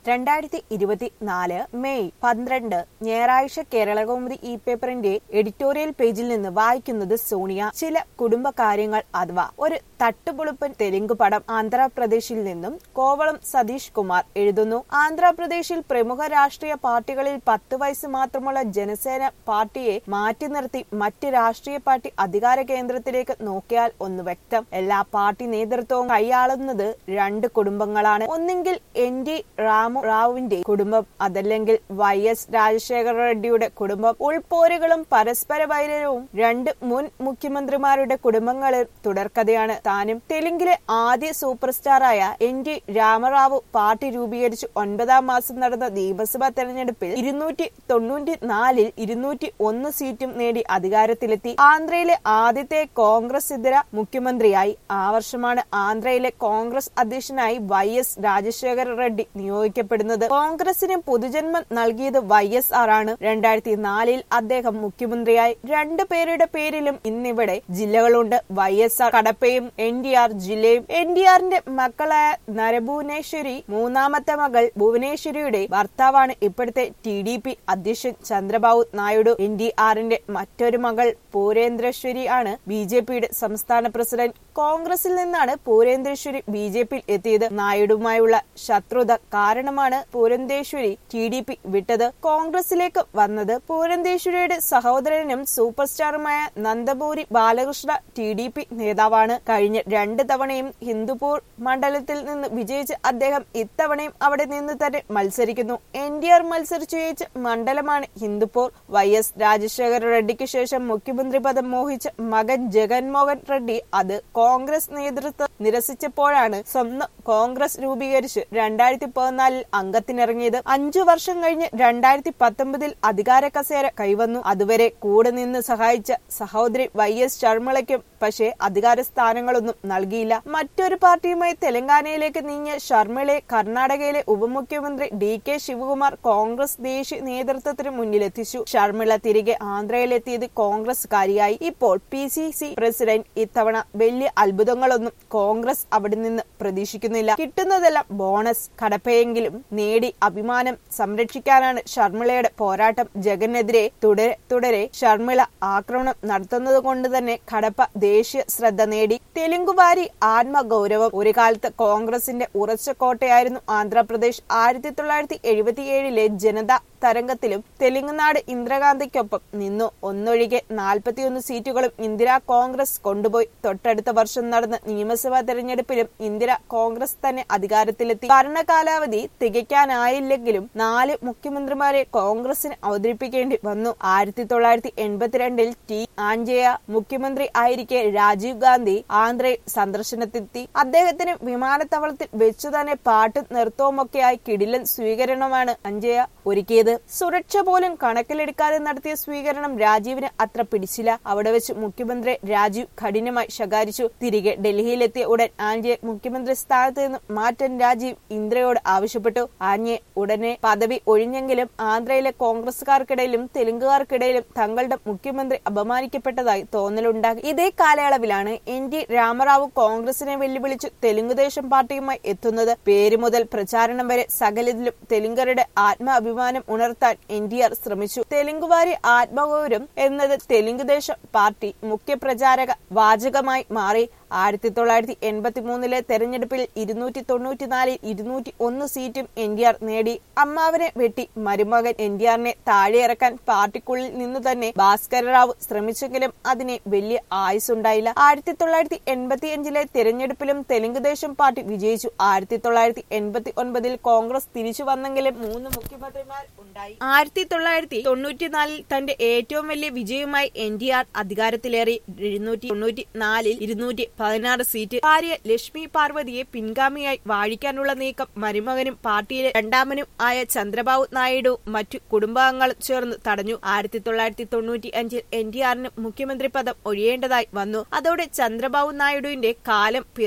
രണ്ടായിരത്തി ഇരുപത്തിനാല് മെയ് പന്ത്രണ്ട് ഞായറാഴ്ച കേരളകൗമുദി ഇ പേപ്പറിന്റെ എഡിറ്റോറിയൽ പേജിൽ നിന്ന് വായിക്കുന്നത് സോണിയ ചില കുടുംബകാര്യങ്ങൾ അഥവാ ഒരു തട്ടുപൊളുപ്പൻ തെലുങ്ക് പടം ആന്ധ്രാപ്രദേശിൽ നിന്നും കോവളം സതീഷ് കുമാർ എഴുതുന്നു ആന്ധ്രാപ്രദേശിൽ പ്രമുഖ രാഷ്ട്രീയ പാർട്ടികളിൽ പത്ത് വയസ്സ് മാത്രമുള്ള ജനസേന പാർട്ടിയെ മാറ്റി നിർത്തി മറ്റ് രാഷ്ട്രീയ പാർട്ടി അധികാര കേന്ദ്രത്തിലേക്ക് നോക്കിയാൽ ഒന്ന് വ്യക്തം എല്ലാ പാർട്ടി നേതൃത്വവും കൈയാളുന്നത് രണ്ട് കുടുംബങ്ങളാണ് ഒന്നെങ്കിൽ എൻ ഡി റാമു റാവുവിന്റെ കുടുംബം അതല്ലെങ്കിൽ വൈ എസ് രാജശേഖര റെഡ്ഡിയുടെ കുടുംബം ഉൾപോരുകളും പരസ്പര വൈരവും രണ്ട് മുൻ മുഖ്യമന്ത്രിമാരുടെ കുടുംബങ്ങളിൽ തുടർക്കഥയാണ് താനും തെലുങ്കിലെ ആദ്യ സൂപ്പർ സ്റ്റാറായ എൻ ടി രാമറാവു പാർട്ടി രൂപീകരിച്ച് ഒൻപതാം മാസം നടന്ന നിയമസഭാ തെരഞ്ഞെടുപ്പിൽ ഇരുന്നൂറ്റി തൊണ്ണൂറ്റി നാലിൽ ഇരുന്നൂറ്റി ഒന്ന് സീറ്റും നേടി അധികാരത്തിലെത്തി ആന്ധ്രയിലെ ആദ്യത്തെ കോൺഗ്രസ് ഇതര മുഖ്യമന്ത്രിയായി ആ വർഷമാണ് ആന്ധ്രയിലെ കോൺഗ്രസ് അധ്യക്ഷനായി വൈ എസ് രാജശേഖര റെഡ്ഡി നിയോഗിക്കപ്പെടുന്നത് കോൺഗ്രസിന് പൊതുജന്മം നൽകിയത് വൈ എസ് ആർ ആണ് രണ്ടായിരത്തി നാലിൽ അദ്ദേഹം മുഖ്യമന്ത്രിയായി രണ്ടു പേരുടെ പേരിലും ഇന്നിവിടെ ജില്ലകളുണ്ട് വൈ എസ് ആർ കടപ്പയും എൻ ഡി ആർ ജില്ലയും എൻ ഡി ആറിന്റെ മക്കളായ നരഭുവനേശ്വരി മൂന്നാമത്തെ മകൾ ഭുവനേശ്വരിയുടെ ഭർത്താവാണ് ഇപ്പോഴത്തെ ടി ഡി പി അധ്യക്ഷൻ ചന്ദ്രബാബു നായിഡു എൻ ഡി ആറിന്റെ മറ്റൊരു മകൾ പൂരേന്ദ്രേശ്വരി ആണ് ബി ജെ പിയുടെ സംസ്ഥാന പ്രസിഡന്റ് കോൺഗ്രസിൽ നിന്നാണ് പൂരേന്ദ്രേശ്വരി ബി ജെ പിയിൽ എത്തിയത് നായിഡുമായുള്ള ശത്രുത കാരണമാണ് പൂരന്തേശ്വരി ടി ഡി പി വിട്ടത് കോൺഗ്രസിലേക്ക് വന്നത് പൂരന്തേശ്വരിയുടെ സഹോദരനും സൂപ്പർ സ്റ്റാറുമായ Nandamuri Balakrishna T D P നേതാവാണ് കഴിഞ്ഞ രണ്ട് തവണയും ഹിന്ദുപൂർ മണ്ഡലത്തിൽ നിന്ന് വിജയിച്ച് അദ്ദേഹം ഇത്തവണയും അവിടെ നിന്ന് തന്നെ മത്സരിക്കുന്നു എൻ ഡി ആർ മത്സരിച്ചു ജയിച്ച മണ്ഡലമാണ് ഹിന്ദുപൂർ വൈ എസ് രാജശേഖര റെഡ്ഡിക്ക് ശേഷം മുഖ്യമന്ത്രി പദം മോഹിച്ച മകൻ ജഗൻമോഹൻ റെഡ്ഡി അത് കോൺഗ്രസ് നേതൃത്വം നിരസിച്ചപ്പോഴാണ് സ്വന്തം കോൺഗ്രസ് രൂപീകരിച്ച് രണ്ടായിരത്തി പതിനാലിൽ അംഗത്തിനിറങ്ങിയത് അഞ്ചു വർഷം കഴിഞ്ഞ് രണ്ടായിരത്തി പത്തൊമ്പതിൽ അധികാര കസേര കൈവന്നു അതുവരെ കൂടെ നിന്ന് സഹായിച്ച സഹോദരി വൈ എസ് ശർമിളയ്ക്കും പക്ഷേ അധികാര സ്ഥാനങ്ങളൊന്നും നൽകിയില്ല മറ്റൊരു പാർട്ടിയുമായി തെലങ്കാനയിലേക്ക് നീങ്ങിയ ശർമിളയെ കർണാടകയിലെ ഉപമുഖ്യമന്ത്രി ഡി കെ ശിവകുമാർ കോൺഗ്രസ് ദേശീയ നേതൃത്വത്തിന് മുന്നിലെത്തിച്ചു ശർമിള തിരികെ ആന്ധ്രയിലെത്തിയത് കോൺഗ്രസ്കാരിയായി ഇപ്പോൾ പി സി സി പ്രസിഡന്റ് ഇത്തവണ വലിയ അത്ഭുതങ്ങളൊന്നും കോൺഗ്രസ് അവിടെ നിന്ന് പ്രതീക്ഷിക്കുന്നില്ല കിട്ടുന്നതെല്ലാം ബോണസ് കടപ്പയെങ്കിലും നേടി അഭിമാനം സംരക്ഷിക്കാനാണ് ശർമിളയുടെ പോരാട്ടം ജഗനെതിരെ തുടരെ തുടരെ ശർമിള ആക്രമണം നടത്തുന്നത് കൊണ്ട് തന്നെ കടപ്പ ദേശീയ ശ്രദ്ധ നേടി തെലുങ്കുവാരി ആത്മഗൗരവം ഒരു കാലത്ത് കോൺഗ്രസിന്റെ ഉറച്ച കോട്ടയായിരുന്നു ആന്ധ്രാപ്രദേശ് ആയിരത്തി തൊള്ളായിരത്തി എഴുപത്തിയേഴിലെ ജനത തരംഗത്തിലും തെലുങ്കുനാട് ഇന്ദിരാഗാന്ധിക്കൊപ്പം നിന്നു ഒന്നൊഴികെ നാൽപ്പത്തിയൊന്ന് സീറ്റുകളും ഇന്ദിര കോൺഗ്രസ് കൊണ്ടുപോയി തൊട്ടടുത്ത വർഷം നടന്ന നിയമസഭാ തെരഞ്ഞെടുപ്പിലും ഇന്ദിര കോൺഗ്രസ് തന്നെ അധികാരത്തിലെത്തി ഭരണകാലാവധി തികയ്ക്കാനായില്ലെങ്കിലും നാല് മുഖ്യമന്ത്രിമാരെ കോൺഗ്രസിന് അവതരിപ്പിക്കേണ്ടി വന്നു ആയിരത്തി തൊള്ളായിരത്തി എൺപത്തിരണ്ടിൽ ടി ആഞ്ചയ മുഖ്യമന്ത്രി ആയിരിക്കെ രാജീവ് ഗാന്ധി ആന്ധ്രയിൽ സന്ദർശനത്തെത്തി അദ്ദേഹത്തിന് വിമാനത്താവളത്തിൽ വെച്ചു തന്നെ പാട്ടും നൃത്തവുമൊക്കെയായി കിടിലൻ സ്വീകരണമാണ് അഞ്ചയ ഒരുക്കിയത് സുരക്ഷ പോലും കണക്കിലെടുക്കാതെ നടത്തിയ സ്വീകരണം രാജീവിന് അത്ര പിടിച്ചില്ല അവിടെ വെച്ച് മുഖ്യമന്ത്രി രാജീവ് കഠിനമായി ശകാരിച്ചു തിരികെ ഡൽഹിയിലെത്തിയ ഉടൻ ആന്റയെ മുഖ്യമന്ത്രി സ്ഥാനത്ത് നിന്ന് മാറ്റാൻ രാജീവ് ഇന്ദ്രയോട് ആവശ്യപ്പെട്ടു ആന്യെ ഉടനെ പദവി ഒഴിഞ്ഞെങ്കിലും ആന്ധ്രയിലെ കോൺഗ്രസുകാർക്കിടയിലും തെലുങ്കുകാർക്കിടയിലും തങ്ങളുടെ മുഖ്യമന്ത്രി അപമാനിക്കപ്പെട്ടതായി തോന്നലുണ്ടാക്കി ഇതേ കാലയളവിലാണ് എൻ ടി രാമറാവു കോൺഗ്രസിനെ വെല്ലുവിളിച്ച് തെലുങ്കുദേശം പാർട്ടിയുമായി എത്തുന്നത് പേര് മുതൽ പ്രചാരണം വരെ സകലത്തിലും തെലുങ്കരുടെ ആത്മാഭിമാനം ഉണർത്താൻ എൻ ഡി ആർ ശ്രമിച്ചു തെലുങ്കുവാരി ആത്മഗൗരം എന്നത് തെലുങ്കുദേശം പാർട്ടി മുഖ്യ പ്രചാരക വാചകമായി മാറി ആയിരത്തി തൊള്ളായിരത്തി എൺപത്തി മൂന്നിലെ തെരഞ്ഞെടുപ്പിൽ ഇരുന്നൂറ്റി തൊണ്ണൂറ്റിനാലിൽ ഇരുന്നൂറ്റി ഒന്ന് സീറ്റും എൻ ഡി ആർ നേടി അമ്മാവനെ വെട്ടി മരുമകൻ എൻ ഡി ആറിനെ താഴെയിറക്കാൻ പാർട്ടിക്കുള്ളിൽ നിന്നു തന്നെ ഭാസ്കരറാവു ശ്രമിച്ചെങ്കിലും അതിന് വലിയ ആയുസുണ്ടായില്ല ആയിരത്തി തൊള്ളായിരത്തി എൺപത്തിയഞ്ചിലെ തെരഞ്ഞെടുപ്പിലും തെലുങ്കുദേശം പാർട്ടി വിജയിച്ചു ആയിരത്തി തൊള്ളായിരത്തി എൺപത്തി ഒൻപതിൽ കോൺഗ്രസ് തിരിച്ചു വന്നെങ്കിലും മൂന്ന് മുഖ്യമന്ത്രിമാർ ഉണ്ടായി ആയിരത്തി തൊള്ളായിരത്തി തൊണ്ണൂറ്റിനാലിൽ തന്റെ ഏറ്റവും വലിയ വിജയവുമായി എൻ ഡി ആർ അധികാരത്തിലേറി ഇരുന്നൂറ്റി തൊണ്ണൂറ്റി നാലിൽ ഇരുന്നൂറ്റി പതിനാറ് സീറ്റ് ഭാര്യ ലക്ഷ്മി പാർവതിയെ പിൻഗാമിയായി വാഴിക്കാനുള്ള നീക്കം മരുമകനും പാർട്ടിയിലെ രണ്ടാമനും ആയ ചന്ദ്രബാബു നായിഡു മറ്റു കുടുംബാംഗങ്ങളും ചേർന്ന് തടഞ്ഞു ആയിരത്തി തൊള്ളായിരത്തി തൊണ്ണൂറ്റി അഞ്ചിൽ എൻ ഡി ആറിന് മുഖ്യമന്ത്രി പദം ഒഴിയേണ്ടതായി വന്നു അതോടെ ചന്ദ്രബാബു നായിഡുവിന്റെ കാലം പിറന്നു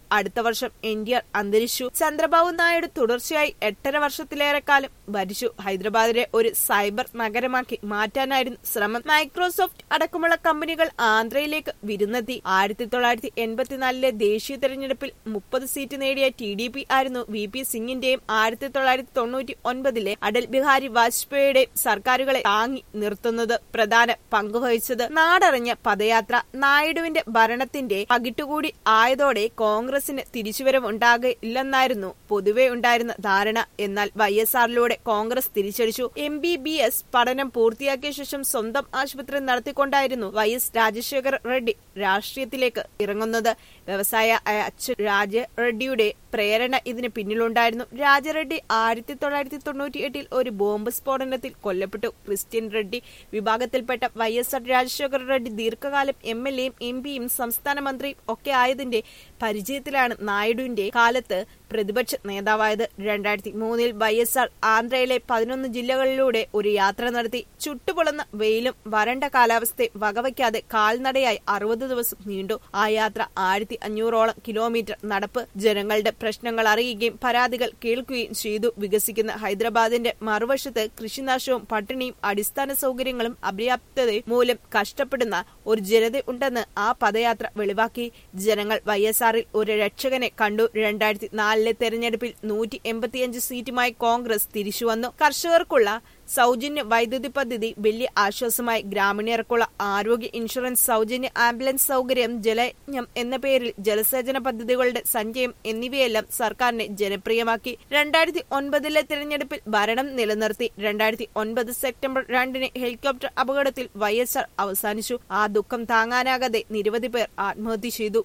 അടുത്ത വർഷം എൻ ഡി ആർ അന്തരിച്ചു ചന്ദ്രബാബു നായിഡു തുടർച്ചയായി എട്ടര വർഷത്തിലേറെ കാലം ഭരിച്ചു ഹൈദരാബാദിനെ ഒരു സൈബർ നഗരമാക്കി മാറ്റാനായിരുന്നു ശ്രമം മൈക്രോസോഫ്റ്റ് അടക്കമുള്ള കമ്പനികൾ ആന്ധ്രയിലേക്ക് വിരുന്നെത്തി ആയിരത്തി തൊള്ളായിരത്തി എൺപത്തിനാലിലെ ദേശീയ തെരഞ്ഞെടുപ്പിൽ മുപ്പത് സീറ്റ് നേടിയ ടി ഡി പി ആയിരുന്നു വി പി സിംഗിന്റെയും ആയിരത്തി തൊള്ളായിരത്തി തൊണ്ണൂറ്റി ഒൻപതിലെ അടൽ ബിഹാരി വാജ്പേയിയുടെയും സർക്കാരുകളെ താങ്ങി നിർത്തുന്നത് പ്രധാന പങ്കുവഹിച്ചത് നാടറിഞ്ഞ പദയാത്ര നായിഡുവിന്റെ ഭരണത്തിന്റെ പകിട്ടുകൂടി ആയതോടെ കോൺഗ്രസിന് തിരിച്ചുവരവ് ഉണ്ടാകില്ലെന്നായിരുന്നു പൊതുവെ ഉണ്ടായിരുന്ന ധാരണ എന്നാൽ വൈ എസ് ആറിലൂടെ കോൺഗ്രസ് തിരിച്ചടിച്ചു എം ബി ബി എസ് പഠനം പൂർത്തിയാക്കിയ ശേഷം സ്വന്തം ആശുപത്രി നടത്തിക്കൊണ്ടായിരുന്നു വൈ എസ് രാജശേഖർ റെഡ്ഡി രാഷ്ട്രീയത്തിലേക്ക് ഇറങ്ങുന്നത് വ്യവസായ അച്ഛൻ രാജ റെഡ്ഡിയുടെ പ്രേരണ ഇതിന് പിന്നിലുണ്ടായിരുന്നു രാജറെഡ്ഡി ആയിരത്തി തൊള്ളായിരത്തി തൊണ്ണൂറ്റി എട്ടിൽ ഒരു ബോംബ് സ്ഫോടനത്തിൽ കൊല്ലപ്പെട്ടു ക്രിസ്ത്യൻ റെഡ്ഡി വിഭാഗത്തിൽപ്പെട്ട Y S R Rajasekhar Reddy ദീർഘകാലം എം എൽ എയും എം പിയും സംസ്ഥാന മന്ത്രിയും ഒക്കെ ആയതിന്റെ പരിചയത്തിലാണ് നായിഡുവിന്റെ കാലത്ത് പ്രതിപക്ഷ നേതാവായത് രണ്ടായിരത്തി മൂന്നിൽ വൈ എസ് ആർ ആന്ധ്രയിലെ പതിനൊന്ന് ജില്ലകളിലൂടെ ഒരു യാത്ര നടത്തി ചുട്ടുപൊളുന്ന വെയിലും വരണ്ട കാലാവസ്ഥയെ വകവയ്ക്കാതെ കാൽനടയായി അറുപത് ദിവസം നീണ്ടു ആ യാത്ര ആയിരത്തി അഞ്ഞൂറോളം കിലോമീറ്റർ നടപ്പ് ജനങ്ങളുടെ പ്രശ്നങ്ങൾ അറിയുകയും പരാതികൾ കേൾക്കുകയും ചെയ്തു വികസിക്കുന്ന ഹൈദരാബാദിന്റെ മറുവശത്ത് കൃഷിനാശവും പട്ടിണിയും അടിസ്ഥാന സൗകര്യങ്ങളും അപര്യാപ്തതയും മൂലം കഷ്ടപ്പെടുന്ന ഒരു ജനത ഉണ്ടെന്ന് ആ പദയാത്ര വെളിവാക്കി ജനങ്ങൾ വൈ എസ് ആറിൽ ഒരു രക്ഷകനെ കണ്ടു രണ്ടായിരത്തി നാലിലെ തെരഞ്ഞെടുപ്പിൽ നൂറ്റി എൺപത്തിയഞ്ച് സീറ്റുമായി കോൺഗ്രസ് തിരിച്ചുവന്നു കർഷകർക്കുള്ള സൗജന്യ വൈദ്യുതി പദ്ധതി വലിയ ആശ്വാസമായി ഗ്രാമീണർക്കുള്ള ആരോഗ്യ ഇൻഷുറൻസ് സൗജന്യ ആംബുലൻസ് സൗകര്യം ജലജ്ഞം എന്ന പേരിൽ ജലസേചന പദ്ധതികളുടെ സഞ്ചയം എന്നിവയെല്ലാം സർക്കാരിനെ ജനപ്രിയമാക്കി രണ്ടായിരത്തി ഒൻപതിലെ തിരഞ്ഞെടുപ്പിൽ ഭരണം നിലനിർത്തി രണ്ടായിരത്തി ഒൻപത് സെപ്റ്റംബർ രണ്ടിന് ഹെലികോപ്റ്റർ അപകടത്തിൽ വൈ എസ് ആർ അവസാനിച്ചു ആ ദുഃഖം താങ്ങാനാകാതെ നിരവധി പേർ ആത്മഹത്യ ചെയ്തു